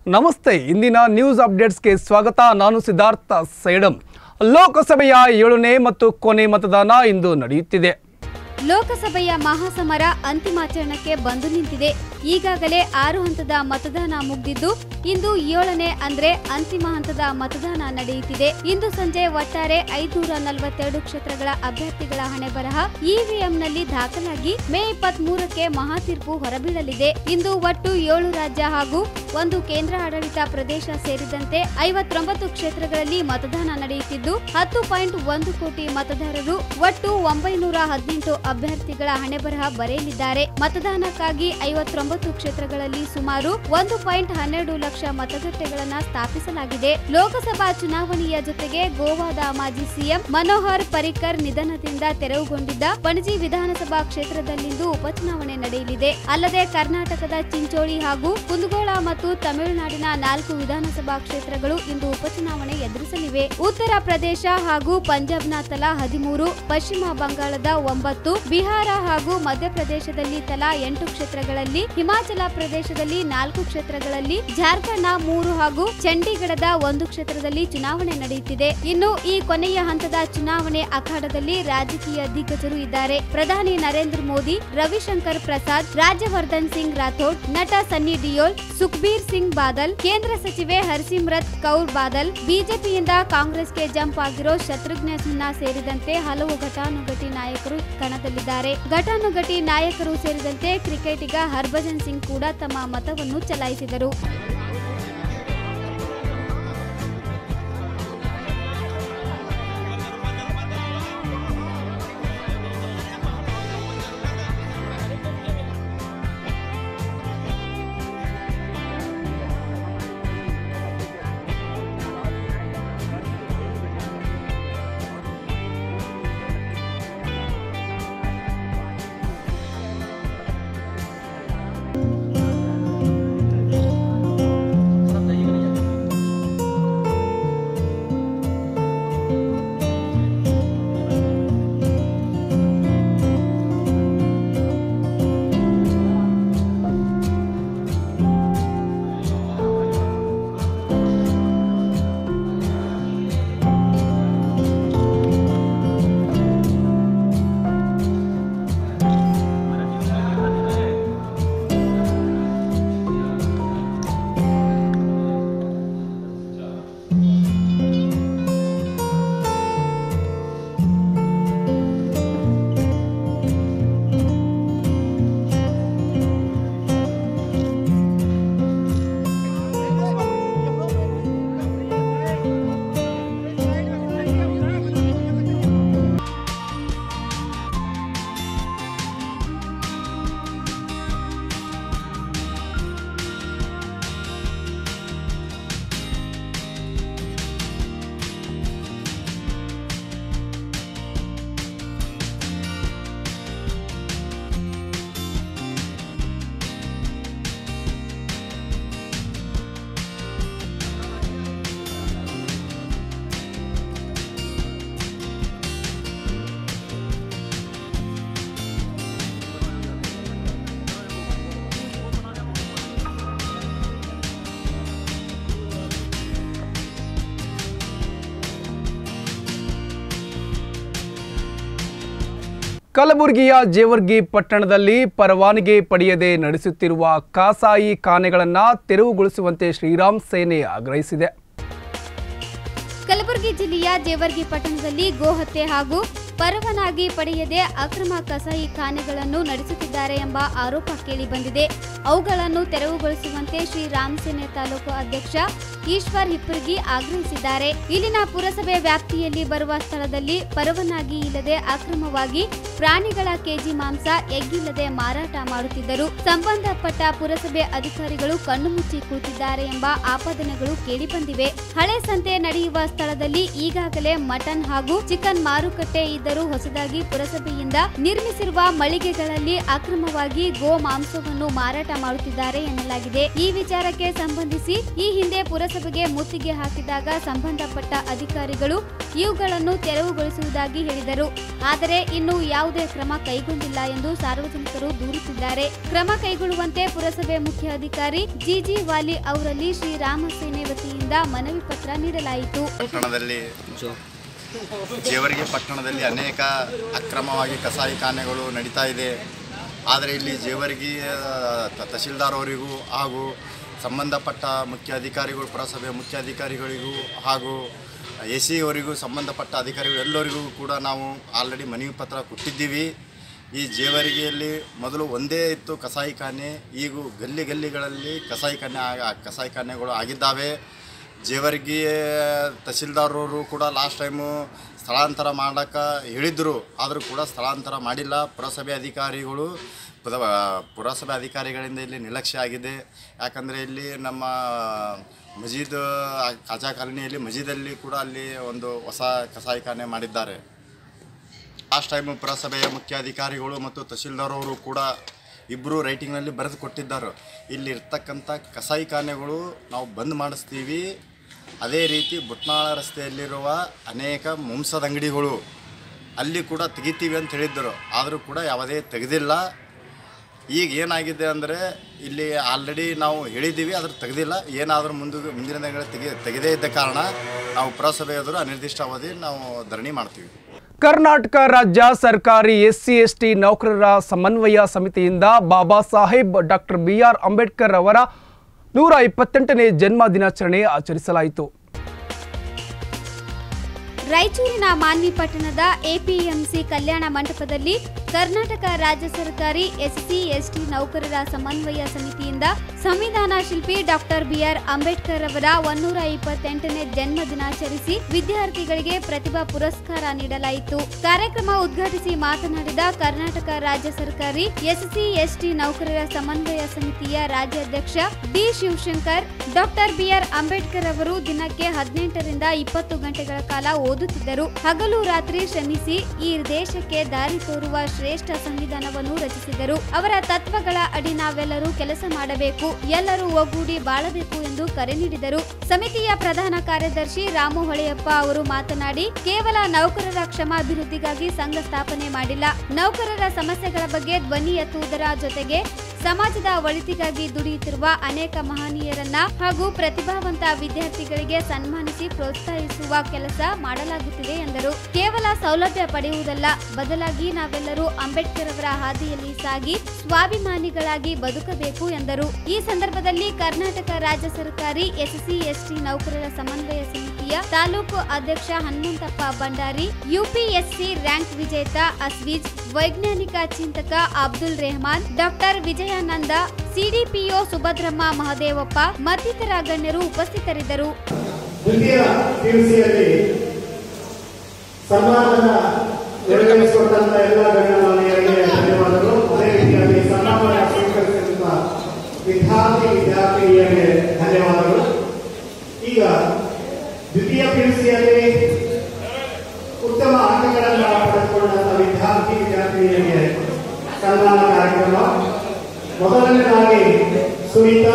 ನಮಸ್ತೆ ಇಂದಿನ ನ್ಯೂಸ್ ಅಪ್ಡೇಟ್ಸ್ಗೆ ಸ್ವಾಗತ ನಾನು ಸಿದ್ಧಾರ್ಥ ಸೈಡಂ ಲೋಕಸಭೆಯ ಏಳನೇ ಮತ್ತು ಕೊನೆ ಮತದಾನ ಇಂದು ನಡೆಯುತ್ತಿದೆ ಲೋಕಸಭೆಯ ಮಹಾಸಮರ ಅಂತಿಮಾಚರಣಕ್ಕೆ ಬಂದು ನಿಂತಿದೆ ಈಗಾಗಲೇ ಆರು ಹಂತದ ಮತದಾನ ಮುಗಿದಿದ್ದು ಇಂದು ಏಳನೇ ಅಂದ್ರೆ ಅಂತಿಮ ಹಂತದ ಮತದಾನ ನಡೆಯುತ್ತಿದೆ ಇಂದು ಸಂಜೆ ಒಟ್ಟಾರೆ ಐದುನೂರ ನಲವತ್ತೆರಡು ಕ್ಷೇತ್ರಗಳ ಅಭ್ಯರ್ಥಿಗಳ ಹಣೆ ಬರಹ ಇವಿಎಂನಲ್ಲಿ ದಾಖಲಾಗಿ ಮೇ ಇಪ್ಪತ್ತ್ ಮೂರಕ್ಕೆ ಮಹಾತೀರ್ಪು ಹೊರಬೀಳಲಿದೆ ಇಂದು ಒಟ್ಟು ಏಳು ರಾಜ್ಯ ಹಾಗೂ ಒಂದು ಕೇಂದ್ರ ಆಡಳಿತ ಪ್ರದೇಶ ಸೇರಿದಂತೆ ಐವತ್ತೊಂಬತ್ತು ಕ್ಷೇತ್ರಗಳಲ್ಲಿ ಮತದಾನ ನಡೆಯುತ್ತಿದ್ದು ಹತ್ತು ಪಾಯಿಂಟ್ ಒಂದು ಕೋಟಿ ಮತದಾರರು ಒಟ್ಟು ಒಂಬೈನೂರ ಹದಿನೆಂಟು ಅಭ್ಯರ್ಥಿಗಳ ಹಣೆಬರಹ ಬರೆಯಲಿದ್ದಾರೆ ಮತದಾನಕ್ಕಾಗಿ ಐವತ್ತೊಂಬತ್ತು ಕ್ಷೇತ್ರಗಳಲ್ಲಿ ಸುಮಾರು ಒಂದು ಪಾಯಿಂಟ್ ಹನ್ನೆರಡು ಲಕ್ಷ ಮತಗಟ್ಟೆಗಳನ್ನ ಸ್ಥಾಪಿಸಲಾಗಿದೆ ಲೋಕಸಭಾ ಚುನಾವಣೆಯ ಜೊತೆಗೆ ಗೋವಾದ ಮಾಜಿ ಸಿಎಂ ಮನೋಹರ್ ಪರಿಕರ್ ನಿಧನದಿಂದ ತೆರವುಗೊಂಡಿದ್ದ ಪಣಜಿ ವಿಧಾನಸಭಾ ಕ್ಷೇತ್ರದಲ್ಲಿಂದು ಉಪಚುನಾವಣೆ ನಡೆಯಲಿದೆ ಅಲ್ಲದೆ ಕರ್ನಾಟಕದ ಚಿಂಚೋಳಿ ಹಾಗೂ ಕುಂದಗೋಳ ಮತ್ತು ತಮಿಳುನಾಡಿನ ನಾಲ್ಕು ವಿಧಾನಸಭಾ ಕ್ಷೇತ್ರಗಳು ಇಂದು ಉಪಚುನಾವಣೆ ಎದುರಿಸಲಿವೆ ಉತ್ತರ ಪ್ರದೇಶ ಹಾಗೂ ಪಂಜಾಬ್ನ ತಲಾ ಹದಿಮೂರು ಪಶ್ಚಿಮ ಬಂಗಾಳದ ಒಂಬತ್ತು ಬಿಹಾರ ಹಾಗೂ ಮಧ್ಯಪ್ರದೇಶದಲ್ಲಿ ತಲಾ ಎಂಟು ಕ್ಷೇತ್ರಗಳಲ್ಲಿ ಹಿಮಾಚಲ ಪ್ರದೇಶದಲ್ಲಿ ನಾಲ್ಕು ಕ್ಷೇತ್ರಗಳಲ್ಲಿ ಜಾರ್ಖಂಡ್ನ ಮೂರು ಹಾಗೂ ಚಂಡೀಗಢದ ಒಂದು ಕ್ಷೇತ್ರದಲ್ಲಿ ಚುನಾವಣೆ ನಡೆಯುತ್ತಿದೆ ಇನ್ನು ಈ ಕೊನೆಯ ಹಂತದ ಚುನಾವಣೆ ಅಖಾಡದಲ್ಲಿ ರಾಜಕೀಯ ದಿಗ್ಗಜರು ಇದ್ದಾರೆ ಪ್ರಧಾನಿ ನರೇಂದ್ರ ಮೋದಿ ರವಿಶಂಕರ್ ಪ್ರಸಾದ್ ರಾಜ್ಯವರ್ಧನ್ ಸಿಂಗ್ ರಾಥೋಡ್ ನಟ ಸನ್ನಿ ಡಿಯೋಲ್ ಸುಖ್ಬೀರ್ ಸಿಂಗ್ ಬಾದಲ್ ಕೇಂದ್ರ ಸಚಿವೆ ಹರ್ಸಿಮ್ರತ್ ಕೌರ್ ಬಾದಲ್ ಬಿಜೆಪಿಯಿಂದ ಕಾಂಗ್ರೆಸ್ಗೆ ಜಂಪ್ ಆಗಿರೋ ಶತ್ರುಘ್ನ ಸಿನ್ಹಾ ಸೇರಿದಂತೆ ಹಲವು ಘಟಾನುಘಟಿ ನಾಯಕರು ಕಣದಲ್ಲಿದ್ದಾರೆ ಘಟಾನುಘಟಿ ನಾಯಕರು ಸೇರಿದಂತೆ ಕ್ರಿಕೆಟಿಗ ಹರ್ಭಜನ್ ಸಿಂಗ್ ಕೂಡ ತಮ್ಮ ಮತವನ್ನು ಚಲಾಯಿಸಿದರು ಕಲಬುರಗಿಯ ಜೇವರ್ಗಿ ಪಟ್ಟಣದಲ್ಲಿ ಪರವಾನಗಿ ಪಡೆಯದೆ ನಡೆಸುತ್ತಿರುವ ಕಾಸಾಯಿ ಖಾನೆಗಳನ್ನು ತೆರವುಗೊಳಿಸುವಂತೆ ಶ್ರೀರಾಮ್ ಸೇನೆ ಆಗ್ರಹಿಸಿದೆ ಕಲಬುರಗಿ ಜಿಲ್ಲೆಯ ಜೇವರ್ಗಿ ಪಟ್ಟಣದಲ್ಲಿ ಗೋಹತ್ಯೆ ಹಾಗೂ ಪರವಾನಗಿ ಪಡೆಯದೆ ಅಕ್ರಮ ಕಸಾಯಿ ಖಾನೆಗಳನ್ನು ನಡೆಸುತ್ತಿದ್ದಾರೆ ಎಂಬ ಆರೋಪ ಕೇಳಿಬಂದಿದೆ ಅವುಗಳನ್ನು ತೆರವುಗೊಳಿಸುವಂತೆ ಶ್ರೀ ರಾಮಸೇನೆ ತಾಲೂಕು ಅಧ್ಯಕ್ಷ ಈಶ್ವರ್ ಹಿಪ್ಪರ್ಗಿ ಆಗ್ರಹಿಸಿದ್ದಾರೆ ಇಲ್ಲಿನ ಪುರಸಭೆ ವ್ಯಾಪ್ತಿಯಲ್ಲಿ ಬರುವ ಸ್ಥಳದಲ್ಲಿ ಪರವಾನಗಿ ಇಲ್ಲದೆ ಅಕ್ರಮವಾಗಿ ಪ್ರಾಣಿಗಳ ಕೆಜಿ ಮಾಂಸ ಎಗ್ಗಿಲ್ಲದೆ ಮಾರಾಟ ಮಾಡುತ್ತಿದ್ದರು ಸಂಬಂಧಪಟ್ಟ ಪುರಸಭೆ ಅಧಿಕಾರಿಗಳು ಕಣ್ಣು ಮುಚ್ಚಿ ಕೂತಿದ್ದಾರೆ ಎಂಬ ಆಪಾದನೆಗಳು ಕೇಳಿಬಂದಿವೆ ಹಳೆ ಸಂತೆ ನಡೆಯುವ ಸ್ಥಳದಲ್ಲಿ ಈಗಾಗಲೇ ಮಟನ್ ಹಾಗೂ ಚಿಕನ್ ಮಾರುಕಟ್ಟೆ ಇದ್ದ ಆದರೂ ಹೊಸದಾಗಿ ಪುರಸಭೆಯಿಂದ ನಿರ್ಮಿಸಿರುವ ಮಳಿಗೆಗಳಲ್ಲಿ ಅಕ್ರಮವಾಗಿ ಗೋ ಮಾಂಸವನ್ನು ಮಾರಾಟ ಮಾಡುತ್ತಿದ್ದಾರೆ ಎನ್ನಲಾಗಿದೆ ಈ ವಿಚಾರಕ್ಕೆ ಸಂಬಂಧಿಸಿ ಈ ಹಿಂದೆ ಪುರಸಭೆಗೆ ಮುತ್ತಿಗೆ ಹಾಕಿದಾಗ ಸಂಬಂಧಪಟ್ಟ ಅಧಿಕಾರಿಗಳು ಇವುಗಳನ್ನು ತೆರವುಗೊಳಿಸುವುದಾಗಿ ಹೇಳಿದರು ಆದರೆ ಇನ್ನು ಯಾವುದೇ ಕ್ರಮ ಕೈಗೊಂಡಿಲ್ಲ ಎಂದು ಸಾರ್ವಜನಿಕರು ದೂರುತ್ತಿದ್ದಾರೆ ಕ್ರಮ ಕೈಗೊಳ್ಳುವಂತೆ ಪುರಸಭೆ ಮುಖ್ಯ ಅಧಿಕಾರಿ ಜಿಜಿ ವಾಲಿ ಅವರಲ್ಲಿ ಶ್ರೀರಾಮ ಸೇನೆ ವತಿಯಿಂದ ಮನವಿ ಪತ್ರ ನೀಡಲಾಯಿತು ಪಟ್ಟಣದಲ್ಲಿ ಜೇವರ್ಗಿ ಪಟ್ಟಣದಲ್ಲಿ ಅನೇಕ ಅಕ್ರಮವಾಗಿ ಕಸಾಯಿಖಾನೆಗಳು ನಡೀತಾ ಇದೆ ಆದರೆ ಇಲ್ಲಿ ಜೇವರ್ಗಿ ಆ, ತ- ತಹಶೀಲ್ದಾರ್ ಅವರಿಗೂ ಹಾಗೂ ಸಂಬಂಧಪಟ್ಟ ಮುಖ್ಯ ಅಧಿಕಾರಿಗಳು ಪುರಸಭೆ ಮುಖ್ಯ ಅಧಿಕಾರಿಗಳಿಗೂ ಹಾಗೂ ಎ ಸಿ ಅವರಿಗೂ ಸಂಬಂಧಪಟ್ಟ ಅಧಿಕಾರಿಗಳು ಎಲ್ಲರಿಗೂ ಕೂಡ ನಾವು ಆಲ್ರೆಡಿ ಮನವಿ ಪತ್ರ ಕೊಟ್ಟಿದ್ದೀವಿ ಈ ಜೇವರಿಗೆಯಲ್ಲಿ ಮೊದಲು ಒಂದೇ ಇತ್ತು ಕಸಾಯಿಖಾನೆ ಈಗ ಗಲ್ಲಿ ಗಲ್ಲಿಗಳಲ್ಲಿ ಕಸಾಯಿಖಾನೆ ಆಗ ಕಸಾಯಿಖಾನೆಗಳು ಆಗಿದ್ದಾವೆ ಜೇವರ್ಗಿ ತಹಶೀಲ್ದಾರರು ಕೂಡ ಲಾಸ್ಟ್ ಟೈಮು ಸ್ಥಳಾಂತರ ಮಾಡೋಕ್ಕೆ ಹೇಳಿದ್ರು ಆದರೂ ಕೂಡ ಸ್ಥಳಾಂತರ ಮಾಡಿಲ್ಲ ಪುರಸಭೆ ಅಧಿಕಾರಿಗಳು ಪುದ- ಪುರಸಭೆ ಅಧಿಕಾರಿಗಳಿಂದ ಇಲ್ಲಿ ನಿರ್ಲಕ್ಷ್ಯ ಆಗಿದೆ ಯಾಕಂದರೆ ಇಲ್ಲಿ ನಮ್ಮ ಮಜೀದ್ ಕಾಜಾ ಕಾಲನಿಯಲ್ಲಿ ಮಜೀದಲ್ಲಿ ಕೂಡ ಅಲ್ಲಿ ಒಂದು ಹೊಸ ಕಸಾಯಿಖಾನೆ ಮಾಡಿದ್ದಾರೆ ಲಾಸ್ಟ್ ಟೈಮ್ ಪುರಸಭೆಯ ಮುಖ್ಯ ಅಧಿಕಾರಿಗಳು ಮತ್ತು ತಹಶೀಲ್ದಾರ್ ಅವರು ಕೂಡ ಇಬ್ಬರು ರೈಟಿಂಗ್ನಲ್ಲಿ ಬರೆದು ಕೊಟ್ಟಿದ್ದಾರೆ ಇಲ್ಲಿ ಇರ್ತಕ್ಕಂಥ ಕಸಾಯಿಖಾನೆಗಳು ನಾವು ಬಂದ್ ಮಾಡಿಸ್ತೀವಿ ಅದೇ ರೀತಿ ಬುಟ್ನಾಳ ರಸ್ತೆಯಲ್ಲಿರುವ ಅನೇಕ ಮಾಂಸದ ಅಂಗಡಿಗಳು ಅಲ್ಲಿ ಕೂಡ ತೆಗಿತೀವಿ ಅಂತ ಹೇಳಿದ್ದರು ಆದರೂ ಕೂಡ ಯಾವುದೇ ತೆಗೆದಿಲ್ಲ ಈಗ ಏನಾಗಿದೆ ಅಂದರೆ ಇಲ್ಲಿ ಆಲ್ರೆಡಿ ನಾವು ಹೇಳಿದ್ದೀವಿ ಅದ್ರ ತೆಗೆದಿಲ್ಲ ಏನಾದರೂ ಮುಂದೆ ಮುಂದಿನ ದಿನಗಳು ತೆಗೆ ತೆಗೆದೇ ಇದ್ದ ಕಾರಣ ನಾವು ಪುರಸಭೆ ಎದುರು ಅನಿರ್ದಿಷ್ಟ ಅವಧಿ ನಾವು ಧರಣಿ ಮಾಡ್ತೀವಿ ಕರ್ನಾಟಕ ರಾಜ್ಯ ಸರ್ಕಾರಿ ಎಸ್ಸಿ ಎಸ್ಟಿ ನೌಕರರ ಸಮನ್ವಯ ಸಮಿತಿಯಿಂದ Baba Saheb doctor B R Ambedkar ಅವರ ನೂರ ಇಪ್ಪತ್ತೆಂಟನೇ ಜನ್ಮ ದಿನಾಚರಣೆ ಆಚರಿಸಲಾಯಿತು ರಾಯಚೂರಿನ ಮಾನ್ವಿ ಪಟ್ಟಣದ ಎಪಿಎಂಸಿ ಕಲ್ಯಾಣ ಮಂಟಪದಲ್ಲಿ ಕರ್ನಾಟಕ ರಾಜ್ಯ ಸರ್ಕಾರಿ ಎಸ್ಸಿ ಎಸ್ಟಿ ನೌಕರರ ಸಮನ್ವಯ ಸಮಿತಿಯಿಂದ ಸಂವಿಧಾನ ಶಿಲ್ಪಿ ಡಾಕ್ಟರ್ ಬಿಆರ್ ಅಂಬೇಡ್ಕರ್ ಅವರ ಒನ್ನೂರ ಇಪ್ಪತ್ತೆಂಟನೇ ಜನ್ಮ ದಿನಾಚರಿಸಿ ವಿದ್ಯಾರ್ಥಿಗಳಿಗೆ ಪ್ರತಿಭಾ ಪುರಸ್ಕಾರ ನೀಡಲಾಯಿತು ಕಾರ್ಯಕ್ರಮ ಉದ್ಘಾಟಿಸಿ ಮಾತನಾಡಿದ ಕರ್ನಾಟಕ ರಾಜ್ಯ ಸರ್ಕಾರಿ ಎಸ್ಸಿ ಎಸ್ಟಿ ನೌಕರರ ಸಮನ್ವಯ ಸಮಿತಿಯ ರಾಜ್ಯಾಧ್ಯಕ್ಷ D Shivashankar doctor B R Ambedkar ಅವರು ದಿನಕ್ಕೆ ಹದಿನೆಂಟರಿಂದ ಇಪ್ಪತ್ತು ಗಂಟೆಗಳ ಕಾಲ ಓದುತ್ತಿದ್ದರು ಹಗಲು ರಾತ್ರಿ ಶ್ರಮಿಸಿ ಈ ದೇಶಕ್ಕೆ ದಾರಿ ತೋರುವ ಶ್ರೇಷ್ಠ ಸಂವಿಧಾನವನ್ನು ರಚಿಸಿದರು ಅವರ ತತ್ವಗಳ ಅಡಿ ನಾವೆಲ್ಲರೂ ಕೆಲಸ ಮಾಡಬೇಕು ಎಲ್ಲರೂ ಒಗ್ಗೂಡಿ ಬಾಳಬೇಕು ಎಂದು ಕರೆ ನೀಡಿದರು ಸಮಿತಿಯ ಪ್ರಧಾನ ಕಾರ್ಯದರ್ಶಿ ರಾಮು ಹೊಳೆಯಪ್ಪ ಅವರು ಮಾತನಾಡಿ ಕೇವಲ ನೌಕರರ ಕ್ಷಮಾಭಿವೃದ್ಧಿಗಾಗಿ ಸಂಘ ಸ್ಥಾಪನೆ ಮಾಡಿಲ್ಲ ನೌಕರರ ಸಮಸ್ಯೆಗಳ ಬಗ್ಗೆ ಧ್ವನಿ ಎತ್ತುವುದರ ಜೊತೆಗೆ ಸಮಾಜದ ಒಳಿತಿಗಾಗಿ ದುಡಿಯುತ್ತಿರುವ ಅನೇಕ ಮಹನೀಯರನ್ನ ಹಾಗೂ ಪ್ರತಿಭಾವಂತ ವಿದ್ಯಾರ್ಥಿಗಳಿಗೆ ಸನ್ಮಾನಿಸಿ ಪ್ರೋತ್ಸಾಹಿಸುವ ಕೆಲಸ ಮಾಡಲಾಗುತ್ತಿದೆ ಎಂದರು ಕೇವಲ ಸೌಲಭ್ಯ ಪಡೆಯುವುದಲ್ಲ ಬದಲಾಗಿ ನಾವೆಲ್ಲರೂ ಅಂಬೇಡ್ಕರ್ ಅವರ ಹಾದಿಯಲ್ಲಿ ಸಾಗಿ ಸ್ವಾಭಿಮಾನಿಗಳಾಗಿ ಬದುಕಬೇಕು ಎಂದರು ಈ ಸಂದರ್ಭದಲ್ಲಿ ಕರ್ನಾಟಕ ರಾಜ್ಯ ಸರ್ಕಾರಿ ಎಸ್ಸಿ ಎಸ್ಟಿ ನೌಕರರ ಸಮನ್ವಯ ಸಮಿತಿಯ ತಾಲೂಕು ಅಧ್ಯಕ್ಷ ಹನುಮಂತಪ್ಪ ಭಂಡಾರಿ ಯುಪಿಎಸ್ಸಿ ರ್ಯಾಂಕ್ ವಿಜೇತ ಅಸ್ವೀಜ್ ವೈಜ್ಞಾನಿಕ ಚಿಂತಕ ಅಬ್ದುಲ್ ರೆಹಮಾನ್ ಡಾಕ್ಟರ್ ವಿಜಯಾನಂದ ಸಿಡಿಪಿಒ ಸುಭದ್ರಮ್ಮ ಮಹದೇವಪ್ಪ ಮತ್ತಿತರ ಗಣ್ಯರು ಉಪಸ್ಥಿತರಿದ್ದರು ದ್ವಿತೀಯ ಪಿಯುಸಿಯಲ್ಲಿ ಸನ್ಮಾನದ ನೆರವೇರಿಸಿಕೊಟ್ಟಂತ ಎಲ್ಲ ಗಣ್ಯಮಾನ್ಯರಿಗೆ ಧನ್ಯವಾದಗಳು ಅದೇ ರೀತಿಯಾಗಿ ಸನ್ಮಾನ ಸ್ವೀಕರಿಸಿರುವ ವಿದ್ಯಾರ್ಥಿ ವಿದ್ಯಾರ್ಥಿನಿಯರಿಗೆ ಧನ್ಯವಾದಗಳು ಈಗ ದ್ವಿತೀಯ ಪಿಯುಸಿಯಲ್ಲಿ ಉತ್ತಮ ಅಂಕಗಳನ್ನು ಪಡೆದುಕೊಂಡಂತ ವಿದ್ಯಾರ್ಥಿ ವಿದ್ಯಾರ್ಥಿನಿಯರಿಗೆ ಸನ್ಮಾನ ಕಾರ್ಯಕ್ರಮ ಮೊದಲನೇದಾಗಿ ಸುನೀತಾ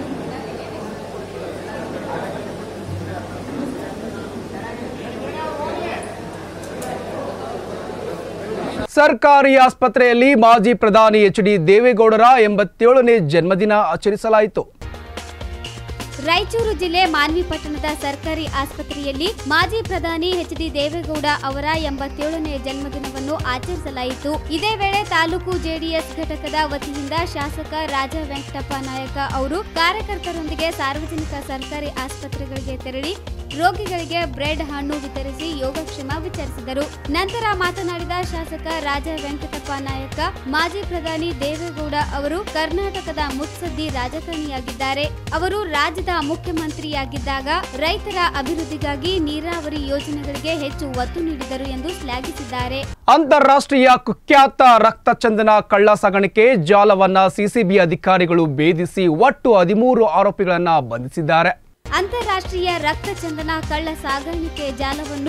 ಸರ್ಕಾರಿ ಆಸ್ಪತ್ರೆಯಲ್ಲಿ ಮಾಜಿ ಪ್ರಧಾನಿ ಎಚ್ ಡಿ ದೇವೇಗೌಡರ ಎಂಬತ್ತೇಳನೇ ಜನ್ಮದಿನ ಆಚರಿಸಲಾಯಿತು ರಾಯಚೂರು ಜಿಲ್ಲೆ ಮಾನ್ವಿ ಪಟ್ಟಣದ ಸರ್ಕಾರಿ ಆಸ್ಪತ್ರೆಯಲ್ಲಿ ಮಾಜಿ ಪ್ರಧಾನಿ ಎಚ್ ಡಿ ದೇವೇಗೌಡ ಅವರ ಎಂಬತ್ತೇಳನೇ ಜನ್ಮದಿನವನ್ನು ಆಚರಿಸಲಾಯಿತು ಇದೇ ವೇಳೆ ತಾಲೂಕು ಜೆಡಿಎಸ್ ಘಟಕದ ವತಿಯಿಂದ ಶಾಸಕ ರಾಜ ವೆಂಕಟಪ್ಪ ನಾಯಕ ಅವರು ಕಾರ್ಯಕರ್ತರೊಂದಿಗೆ ಸಾರ್ವಜನಿಕ ಸರ್ಕಾರಿ ಆಸ್ಪತ್ರೆಗಳಿಗೆ ತೆರಳಿ ರೋಗಿಗಳಿಗೆ ಬ್ರೆಡ್ ಹಣ್ಣು ವಿತರಿಸಿ ಯೋಗಕ್ಷೇಮ ವಿಚಾರಿಸಿದರು ನಂತರ ಮಾತನಾಡಿದ ಶಾಸಕ ರಾಜ ವೆಂಕಟಪ್ಪ ನಾಯಕ ಮಾಜಿ ಪ್ರಧಾನಿ ದೇವೇಗೌಡ ಅವರು ಕರ್ನಾಟಕದ ಮುತ್ಸದ್ದಿ ರಾಜಕಾರಣಿಯಾಗಿದ್ದಾರೆ ಅವರು ರಾಜ್ಯದ ಮುಖ್ಯಮಂತ್ರಿಯಾಗಿದ್ದಾಗ ರೈತರ ಅಭಿವೃದ್ಧಿಗಾಗಿ ನೀರಾವರಿ ಯೋಜನೆಗಳಿಗೆ ಹೆಚ್ಚು ಒತ್ತು ನೀಡಿದರು ಎಂದು ಶ್ಲಾಘಿಸಿದ್ದಾರೆ ಅಂತಾರಾಷ್ಟ್ರೀಯ ಕುಖ್ಯಾತ ರಕ್ತಚಂದನ ಕಳ್ಳ ಸಾಗಾಣಿಕೆ ಜಾಲವನ್ನ ಸಿಸಿಬಿ ಅಧಿಕಾರಿಗಳು ಭೇದಿಸಿ ಒಟ್ಟು ಹದಿಮೂರು ಆರೋಪಿಗಳನ್ನ ಬಂಧಿಸಿದ್ದಾರೆ ಅಂತಾರಾಷ್ಟ್ರೀಯ ರಕ್ತ ಚಂದನ ಕಳ್ಳ ಸಾಗಾಣಿಕೆ ಜಾಲವನ್ನು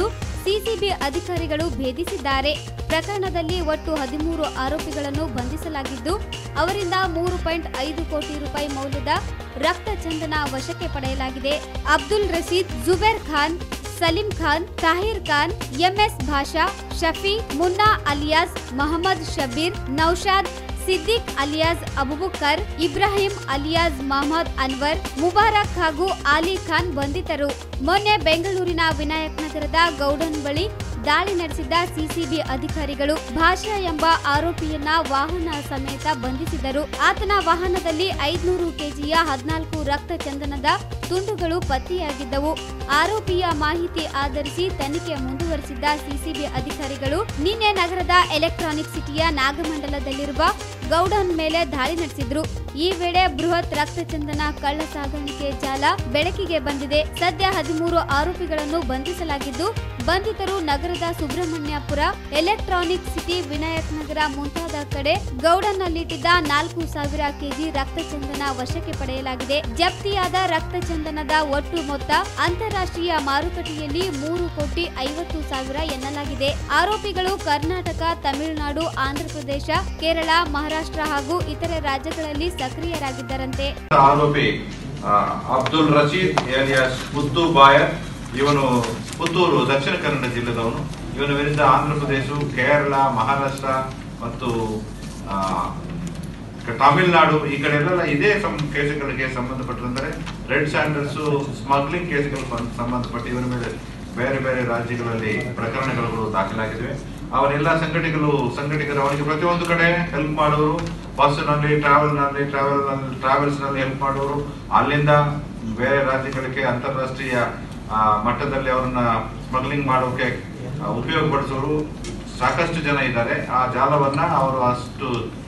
ಸಿಸಿಬಿ ಅಧಿಕಾರಿಗಳು ಭೇದಿಸಿದ್ದಾರೆ ಪ್ರಕರಣದಲ್ಲಿ ಒಟ್ಟು ಹದಿಮೂರು ಆರೋಪಿಗಳನ್ನು ಬಂಧಿಸಲಾಗಿದ್ದು ಅವರಿಂದ ಮೂರು ಪಾಯಿಂಟ್ ಐದು ಕೋಟಿ ರೂಪಾಯಿ ಮೌಲ್ಯದ ರಕ್ತ ಚಂದನ ವಶಕ್ಕೆ ಪಡೆಯಲಾಗಿದೆ Abdul Rasheed Zubair Khan Salim Khan Tahir Khan M S Basha Shafi Munna alias Mohammed Shabbir Naushad Siddiq alias Abubakar Ibrahim alias Mohammed Anwar Mubarak ಹಾಗೂ ಆಲಿ ಖಾನ್ ಬಂಧಿತರು ಮೊನ್ನೆ ಬೆಂಗಳೂರಿನ ವಿನಾಯಕ್ ನಗರದ ಗೌಡನ್ ಬಳಿ ದಾಳಿ ನಡೆಸಿದ್ದ ಸಿಸಿಬಿ ಅಧಿಕಾರಿಗಳು ಭಾಷಾ ಎಂಬ ಆರೋಪಿಯನ್ನ ವಾಹನ ಸಮೇತ ಬಂಧಿಸಿದರು ಆತನ ವಾಹನದಲ್ಲಿ ಐದ್ನೂರು ಕೆಜಿಯ ಹದಿನಾಲ್ಕು ರಕ್ತ ಚಂದನದ ತುಂಡುಗಳು ಪತ್ತೆಯಾಗಿದ್ದವು ಆರೋಪಿಯ ಮಾಹಿತಿ ಆಧರಿಸಿ ತನಿಖೆ ಮುಂದುವರೆಸಿದ್ದ ಸಿಸಿಬಿ ಅಧಿಕಾರಿಗಳು ನಿನ್ನೆ ನಗರದ ಎಲೆಕ್ಟ್ರಾನಿಕ್ ಸಿಟಿಯ ನಾಗಮಂಡಲದಲ್ಲಿರುವ ಗೌಡನ್ ಮೇಲೆ ದಾಳಿ ನಡೆಸಿದ್ರು ಈ ವೇಳೆ ಬೃಹತ್ ರಕ್ತಚಂದನ ಕಳ್ಳ ಸಾಗಾಣಿಕೆ ಜಾಲ ಬೆಳಕಿಗೆ ಬಂದಿದೆ ಸದ್ಯ ಹದಿಮೂರು ಆರೋಪಿಗಳನ್ನು ಬಂಧಿಸಲಾಗಿದ್ದು ಬಂಧಿತರು ನಗರದ ಸುಬ್ರಹ್ಮಣ್ಯಪುರ ಎಲೆಕ್ಟ್ರಾನಿಕ್ ಸಿಟಿ ವಿನಾಯಕ್ ನಗರ ಮುಂತಾದ ಕಡೆ ಗೌಡನ್ನಲ್ಲಿಟ್ಟಿದ್ದ ನಾಲ್ಕು ಸಾವಿರ ಕೆಜಿ ರಕ್ತಚಂದನ ವಶಕ್ಕೆ ಪಡೆಯಲಾಗಿದೆ ಜಪ್ತಿಯಾದ ರಕ್ತಚಂದನದ ಒಟ್ಟು ಮೊತ್ತ ಅಂತಾರಾಷ್ಟ್ರೀಯ ಮಾರುಕಟ್ಟೆಯಲ್ಲಿ ಮೂರು ಕೋಟಿ ಐವತ್ತು ಸಾವಿರ ಎನ್ನಲಾಗಿದೆ ಆರೋಪಿಗಳು ಕರ್ನಾಟಕ ತಮಿಳುನಾಡು ಆಂಧ್ರಪ್ರದೇಶ ಕೇರಳ ಮಹಾರಾಷ್ಟ್ರ ಹಾಗೂ ಇತರೆ ರಾಜ್ಯಗಳಲ್ಲಿ ಸಕ್ರಿಯರಾಗಿದ್ದರಂತೆ ಆರೋಪಿ ಆ, ಅಬ್ದುಲ್ ರಶೀದ್ ಏಲಿಯಾಸ್ ಮುದ್ದು ಬಾಯರ್ ಇವನು ಪುತ್ತೂರು ದಕ್ಷಿಣ ಕನ್ನಡ ಜಿಲ್ಲೆದವನು ಇವನ ವಿರುದ್ಧ ಆಂಧ್ರ ಪ್ರದೇಶ ಕೇರಳ ಮಹಾರಾಷ್ಟ್ರ ಮತ್ತು ಆ, ಕ- ತಮಿಳುನಾಡು ಈ ಕಡೆ ಎಲ್ಲ ಇದೇ ಸಂ ಕೇಸುಗಳಿಗೆ ಸಂಬಂಧಪಟ್ಟಂದರೆ ರೆಡ್ ಸ್ಯಾಂಡರ್ಸ್ ಸ್ಮಗ್ಲಿಂಗ್ ಕೇಸುಗಳು ಸಂ- ಸಂಬಂಧಪಟ್ಟು ಇವರ ಮೇಲೆ ಬೇರೆ ಬೇರೆ ರಾಜ್ಯಗಳಲ್ಲಿ ಪ್ರಕರಣಗಳು ದಾಖಲಾಗಿವೆ ಅವರೆಲ್ಲ ಸಂಘಟನೆಗಳು ಸಂಘಟಕರು ಅವರಿಗೆ ಪ್ರತಿಯೊಂದು ಕಡೆ ಹೆಲ್ಪ್ ಮಾಡೋರು ಬಸ್ನಲ್ಲಿ ಟ್ರಾವೆಲ್ ನಲ್ಲಿ ಟ್ರಾವೆಲ್ ನಲ್ಲಿ ಟ್ರಾವೆಲ್ಸ್ ನಲ್ಲಿ ಹೆಲ್ಪ್ ಮಾಡೋರು ಅಲ್ಲಿಂದ ಬೇರೆ ರಾಜ್ಯಗಳಿಗೆ ಅಂತಾರಾಷ್ಟ್ರೀಯ ಆ, ಮಟ್ಟದಲ್ಲಿ ಅವರನ್ನ ಸ್ಮಗ್ಲಿಂಗ್ ಮಾಡೋಕೆ ಆ, ಉಪಯೋಗಪಡಿಸೋರು ಸಾಕಷ್ಟು ಜನ ಇದ್ದಾರೆ ಆ ಜಾಲವನ್ನ ಅವರು ಅಷ್ಟು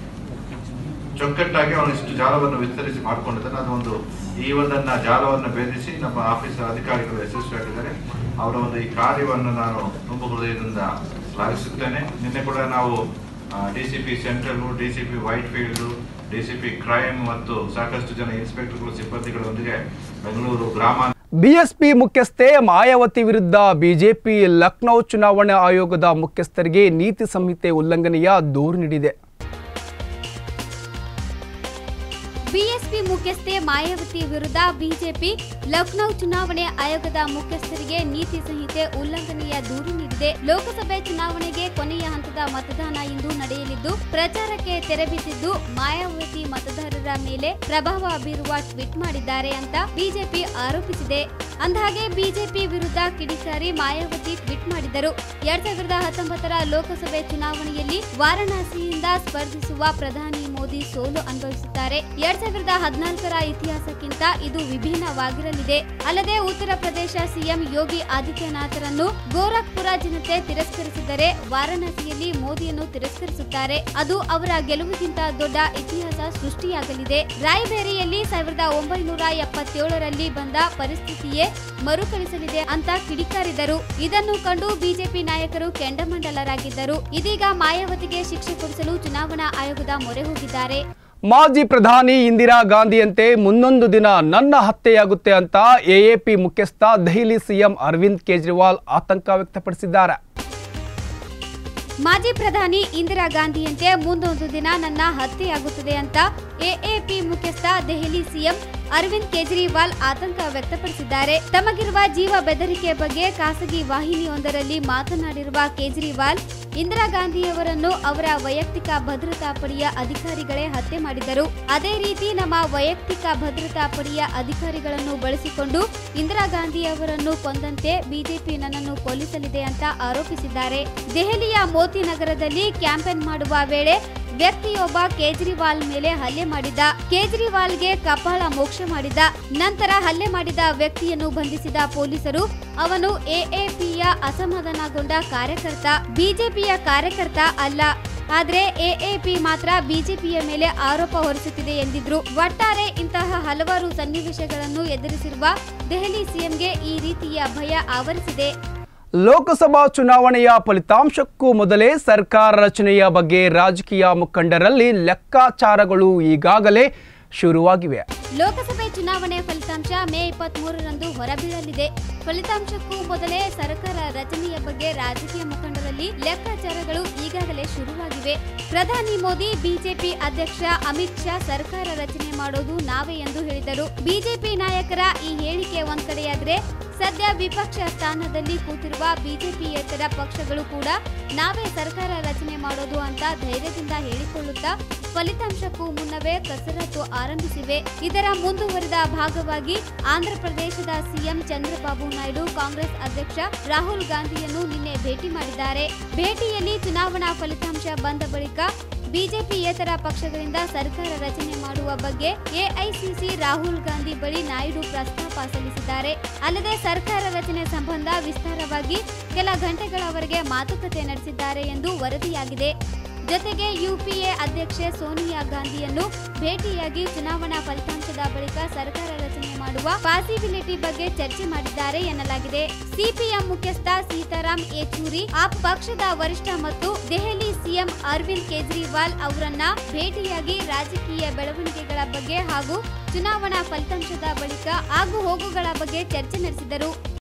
ಚೊಕ್ಕಟ್ಟಾಗಿ ಅವನು ಇಷ್ಟು ಜಾಲವನ್ನು ವಿಸ್ತರಿಸಿ ಮಾಡಿಕೊಂಡಿದ್ದಾನೆ ಅದೊಂದು ಈ ಒಂದನ್ನ ಜಾಲವನ್ನು ಭೇದಿಸಿ ನಮ್ಮ ಆಫೀಸ್ ಅಧಿಕಾರಿಗಳು ಯಶಸ್ವಿಯಾಗಿದ್ದಾರೆ ಅವರ ಒಂದು ಈ ಕಾರ್ಯವನ್ನು ನಾನು ತುಂಬ ಹೃದಯದಿಂದ ಶ್ಲಾಘಿಸುತ್ತೇನೆ ನಿನ್ನೆ ಕೂಡ ನಾವು DCP central DCP Whitefield DCP crime ಮತ್ತು ಸಾಕಷ್ಟು ಜನ ಇನ್ಸ್ಪೆಕ್ಟರ್ಗಳು ಸಿಬ್ಬಂದಿಗಳೊಂದಿಗೆ ಬೆಂಗಳೂರು ಗ್ರಾಮಾಂತರ ಬಿಎಸ್ಪಿ ಮುಖ್ಯಸ್ಥೆ ಮಾಯಾವತಿ ವಿರುದ್ಧ ಬಿಜೆಪಿ ಲಕ್ನೌ ಚುನಾವಣಾ ಆಯೋಗದ ಮುಖ್ಯಸ್ಥರಿಗೆ ನೀತಿ ಸಂಹಿತೆ ಉಲ್ಲಂಘನೆಯ ದೂರು ನೀಡಿದೆ ಬಿಎಸ್ಪಿ ಮುಖ್ಯಸ್ಥೆ ಮಾಯಾವತಿ ವಿರುದ್ಧ ಬಿಜೆಪಿ ಲಖನೌ ಚುನಾವಣೆ ಆಯೋಗದ ಮುಖ್ಯಸ್ಥರಿಗೆ ನೀತಿ ಸಂಹಿತೆ ಉಲ್ಲಂಘನೆಯ ದೂರು ನೀಡಿದೆ ಲೋಕಸಭೆ ಚುನಾವಣೆಗೆ ಕೊನೆಯ ಹಂತದ ಮತದಾನ ಇಂದು ನಡೆಯಲಿದ್ದು ಪ್ರಚಾರಕ್ಕೆ ತೆರೆಬಿದ್ದಿದ್ದು ಮಾಯಾವತಿ ಮತದಾರರ ಮೇಲೆ ಪ್ರಭಾವ ಬೀರುವ ಟ್ವೀಟ್ ಮಾಡಿದ್ದಾರೆ ಅಂತ ಬಿಜೆಪಿ ಆರೋಪಿಸಿದೆ ಅಂದಹಾಗೆ ಬಿಜೆಪಿ ವಿರುದ್ಧ ಕಿಡಿಕಾರಿ ಮಾಯಾವತಿ ಟ್ವೀಟ್ ಮಾಡಿದರು ಎರಡ್ ಸಾವಿರದ ಹತ್ತೊಂಬತ್ತರ ಲೋಕಸಭೆ ಚುನಾವಣೆಯಲ್ಲಿ ವಾರಣಾಸಿಯಿಂದ ಸ್ಪರ್ಧಿಸುವ ಪ್ರಧಾನಿ ಮೋದಿ ಸೋಲು ಅನುಭವಿಸುತ್ತಾರೆ ಎರಡ್ ಸಾವಿರದ ಹದಿನಾಲ್ಕರ ಇತಿಹಾಸಕ್ಕಿಂತ ಇದು ವಿಭಿನ್ನವಾಗಿರಲಿದೆ ಅಲ್ಲದೆ ಉತ್ತರ ಪ್ರದೇಶ ಸಿಎಂ ಯೋಗಿ ಆದಿತ್ಯನಾಥರನ್ನು ಗೋರಖ್ಪುರ ಜನತೆ ತಿರಸ್ಕರಿಸಿದರೆ ವಾರಣಾಸಿಯಲ್ಲಿ ಮೋದಿಯನ್ನು ತಿರಸ್ಕರಿಸುತ್ತಾರೆ ಅದು ಅವರ ಗೆಲುವಿಗಿಂತ ದೊಡ್ಡ ಇತಿಹಾಸ ಸೃಷ್ಟಿಯಾಗಲಿದೆ ರಾಯ್ಬೇರಿಯಲ್ಲಿ ಸಾವಿರದ ಒಂಬೈನೂರ ಎಪ್ಪತ್ತೇಳರಲ್ಲಿ ಬಂದ ಪರಿಸ್ಥಿತಿಯೇ ಮರುಕಳಿಸಲಿದೆ ಅಂತ ಕಿಡಿಕಾರಿದರು ಇದನ್ನು ಕಂಡು ಬಿಜೆಪಿ ನಾಯಕರು ಕೆಂಡಮಂಡಲರಾಗಿದ್ದರು ಇದೀಗ ಮಾಯಾವತಿಗೆ ಶಿಕ್ಷೆ ಕೊಡಿಸಲು ಚುನಾವಣಾ ಆಯೋಗದ ಮೊರೆ ಹೋಗಿದ್ದಾರೆ ಮಾಜಿ ಪ್ರಧಾನಿ ಇಂದಿರಾ ಗಾಂಧಿಯಂತೆ ಮುಂದೊಂದು ದಿನ ನನ್ನ ಹತ್ಯೆಯಾಗುತ್ತೆ ಅಂತ ಎಎಪಿ ಮುಖ್ಯಸ್ಥ ದೆಹಲಿ ಸಿಎಂ ಅರವಿಂದ್ ಕೇಜ್ರಿವಾಲ್ ಆತಂಕ ವ್ಯಕ್ತಪಡಿಸಿದ್ದಾರೆ ಮಾಜಿ ಪ್ರಧಾನಿ ಇಂದಿರಾ ಗಾಂಧಿಯಂತೆ ಮುಂದೊಂದು ದಿನ ನನ್ನ ಹತ್ಯೆಯಾಗುತ್ತದೆ ಅಂತ ಎಎಪಿ ಮುಖ್ಯಸ್ಥ ದೆಹಲಿ ಸಿಎಂ ಅರವಿಂದ್ ಕೇಜ್ರಿವಾಲ್ ಆತಂಕ ವ್ಯಕ್ತಪಡಿಸಿದ್ದಾರೆ ತಮಗಿರುವ ಜೀವ ಬೆದರಿಕೆ ಬಗ್ಗೆ ಖಾಸಗಿ ವಾಹಿನಿಯೊಂದರಲ್ಲಿ ಮಾತನಾಡಿರುವ ಕೇಜ್ರಿವಾಲ್ ಇಂದಿರಾ ಗಾಂಧಿಯವರನ್ನು ಅವರ ವೈಯಕ್ತಿಕ ಭದ್ರತಾ ಪಡೆಯ ಅಧಿಕಾರಿಗಳೇ ಹತ್ಯೆ ಮಾಡಿದರು ಅದೇ ರೀತಿ ನಮ್ಮ ವೈಯಕ್ತಿಕ ಭದ್ರತಾ ಪಡೆಯ ಅಧಿಕಾರಿಗಳನ್ನು ಬಳಸಿಕೊಂಡು ಇಂದಿರಾ ಗಾಂಧಿ ಅವರನ್ನು ಕೊಂದಂತೆ ಬಿಜೆಪಿ ನನ್ನನ್ನು ಕೊಲ್ಲಿಸಲಿದೆ ಅಂತ ಆರೋಪಿಸಿದ್ದಾರೆ ದೆಹಲಿಯ ಮೋತಿ ನಗರದಲ್ಲಿ ಕ್ಯಾಂಪೇನ್ ಮಾಡುವ ವೇಳೆ ವ್ಯಕ್ತಿಯೊಬ್ಬ ಕೇಜ್ರಿವಾಲ್ ಮೇಲೆ ಹಲ್ಲೆ ಮಾಡಿದ್ದ ಕೇಜ್ರಿವಾಲ್ಗೆ ಕಪಾಳ ಮೋಕ್ಷ ಮಾಡಿದ ನಂತರ ಹಲ್ಲೆ ಮಾಡಿದ ವ್ಯಕ್ತಿಯನ್ನು ಬಂಧಿಸಿದ ಪೊಲೀಸರು ಅವನು ಎಎಪಿಯ ಅಸಮಾಧಾನಗೊಂಡ ಕಾರ್ಯಕರ್ತ ಬಿಜೆಪಿಯ ಕಾರ್ಯಕರ್ತ ಅಲ್ಲ ಆದ್ರೆ ಎಎಪಿ ಮಾತ್ರ ಬಿಜೆಪಿಯ ಮೇಲೆ ಆರೋಪ ಹೊರಿಸುತ್ತಿದೆ ಎಂದಿದ್ರು ಒಟ್ಟಾರೆ ಇಂತಹ ಹಲವಾರು ಸನ್ನಿವೇಶಗಳನ್ನು ಎದುರಿಸಿರುವ ದೆಹಲಿ ಸಿಎಂಗೆ ಈ ರೀತಿಯ ಭಯ ಆವರಿಸಿದೆ ಲೋಕಸಭಾ ಚುನಾವಣೆಯ ಫಲಿತಾಂಶಕ್ಕೂ ಮೊದಲೇ ಸರ್ಕಾರ ರಚನೆಯ ಬಗ್ಗೆ ರಾಜಕೀಯ ಮುಖಂಡರಲ್ಲಿ ಲೆಕ್ಕಾಚಾರಗಳು ಈಗಾಗಲೇ ಶುರುವಾಗಿವೆ ಲೋಕಸಭೆ ಚುನಾವಣೆ ಫಲಿತಾಂಶ ಮೇ ಇಪ್ಪತ್ತ್ ಮೂರರಂದು ಹೊರಬೀಳಲಿದೆ ಫಲಿತಾಂಶಕ್ಕೂ ಮೊದಲೇ ಸರ್ಕಾರ ರಚನೆಯ ಬಗ್ಗೆ ರಾಜಕೀಯ ಮುಖಂಡರಲ್ಲಿ ಲೆಕ್ಕಾಚಾರಗಳು ಈಗಾಗಲೇ ಶುರುವಾಗಿವೆ ಪ್ರಧಾನಿ ಮೋದಿ ಬಿಜೆಪಿ ಅಧ್ಯಕ್ಷ ಅಮಿತ್ ಶಾ ಸರ್ಕಾರ ರಚನೆ ಮಾಡೋದು ನಾವೇ ಎಂದು ಹೇಳಿದರು ಬಿಜೆಪಿ ನಾಯಕರ ಈ ಹೇಳಿಕೆ ಒಂದ್ ಕಡೆಯಾದ್ರೆ ಸದ್ಯ ವಿಪಕ್ಷ ಸ್ಥಾನದಲ್ಲಿ ಕೂತಿರುವ ಬಿಜೆಪಿಯೇತರ ಪಕ್ಷಗಳು ಕೂಡ ನಾವೇ ಸರ್ಕಾರ ರಚನೆ ಮಾಡೋದು ಅಂತ ಧೈರ್ಯದಿಂದ ಹೇಳಿಕೊಳ್ಳುತ್ತಾ ಫಲಿತಾಂಶಕ್ಕೂ ಮುನ್ನವೇ ಕಸರತ್ತು ಆರಂಭಿಸಿವೆ ಇದರ ಮುಂದುವರಿದ ಭಾಗವಾಗಿ ಆಂಧ್ರಪ್ರದೇಶದ ಸಿಎಂ ಚಂದ್ರಬಾಬು ನಾಯ್ಡು ಕಾಂಗ್ರೆಸ್ ಅಧ್ಯಕ್ಷ ರಾಹುಲ್ ಗಾಂಧಿಯನ್ನು ನಿನ್ನೆ ಭೇಟಿ ಮಾಡಿದ್ದಾರೆ ಭೇಟಿಯಲ್ಲಿ ಚುನಾವಣಾ ಫಲಿತಾಂಶ ಬಂದ ಬಳಿಕ ಬಿಜೆಪಿಯೇತರ ಪಕ್ಷಗಳಿಂದ ಸರ್ಕಾರ ರಚನೆ ಮಾಡುವ ಬಗ್ಗೆ ಎಐಸಿಸಿ ರಾಹುಲ್ ಗಾಂಧಿ ಬಳಿ ನಾಯ್ಡು ಪ್ರಸ್ತಾಪ ಸಲ್ಲಿಸಿದ್ದಾರೆ ಅಲ್ಲದೆ ಸರ್ಕಾರ ರಚನೆ ಸಂಬಂಧ ವಿಸ್ತಾರವಾಗಿ ಕೆಲ ಗಂಟೆಗಳವರೆಗೆ ಮಾತುಕತೆ ನಡೆಸಿದ್ದಾರೆ ಎಂದು ವರದಿಯಾಗಿದೆ ಜೊತೆಗೆ ಯುಪಿಎ ಅಧ್ಯಕ್ಷೆ ಸೋನಿಯಾ ಗಾಂಧಿಯನ್ನು ಭೇಟಿಯಾಗಿ ಚುನಾವಣಾ ಫಲಿತಾಂಶದ ಬಳಿಕ ಸರ್ಕಾರ ರಚನೆ ಮಾಡುವ ಪಾಸಿಬಿಲಿಟಿ ಬಗ್ಗೆ ಚರ್ಚೆ ಮಾಡಿದ್ದಾರೆ ಎನ್ನಲಾಗಿದೆ ಸಿಪಿಎಂ ಮುಖ್ಯಸ್ಥ ಸೀತಾರಾಮ್ ಯೆಚೂರಿ ಆ ಪಕ್ಷದ ವರಿಷ್ಠ ಮತ್ತು ದೆಹಲಿ ಸಿಎಂ ಅರವಿಂದ್ ಕೇಜ್ರಿವಾಲ್ ಅವರನ್ನ ಭೇಟಿಯಾಗಿ ರಾಜಕೀಯ ಬೆಳವಣಿಗೆಗಳ ಬಗ್ಗೆ ಹಾಗೂ ಚುನಾವಣಾ ಫಲಿತಾಂಶದ ಬಳಿಕ ಆಗು ಹೋಗುಗಳ ಬಗ್ಗೆ ಚರ್ಚೆ ನಡೆಸಿದರು